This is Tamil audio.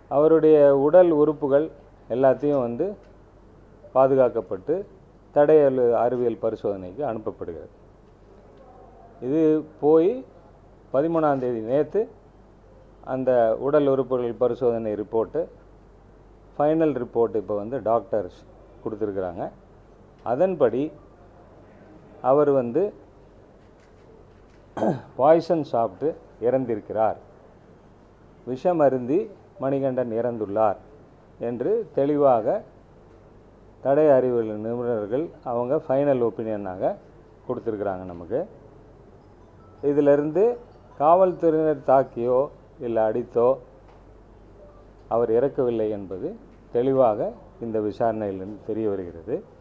அவருடைய உடல் உறுப்புகள் எல்லாத்தையும் வந்து பாதுகாக்கப்பட்டு தடயல் அறிவியல் பரிசோதனைக்கு அனுப்பப்படுகிறது இது போய் பதிமூணாம் தேதி நேற்று அந்த உடல் உறுப்புகள் பரிசோதனை ரிப்போர்ட்டு ஃபைனல் ரிப்போர்ட் இப்போ வந்து டாக்டர்ஸ் கொடுத்துருக்குறாங்க அதன்படி அவர் வந்து பாய்சன் சாப்பிட்டு இறந்திருக்கிறார் விஷம் அருந்தி மணிகண்டன் இறந்துள்ளார் என்று தெளிவாக தடய அறிவியல் நிபுணர்கள் அவங்க ஃபைனல் ஒப்பீனியனாக கொடுத்துருக்குறாங்க நமக்கு இதிலிருந்து காவல்துறையினர் தாக்கியோ இல்லை அடித்தோ அவர் இறக்கவில்லை என்பது தெளிவாக இந்த விசாரணையிலிருந்து தெரிய வருகிறது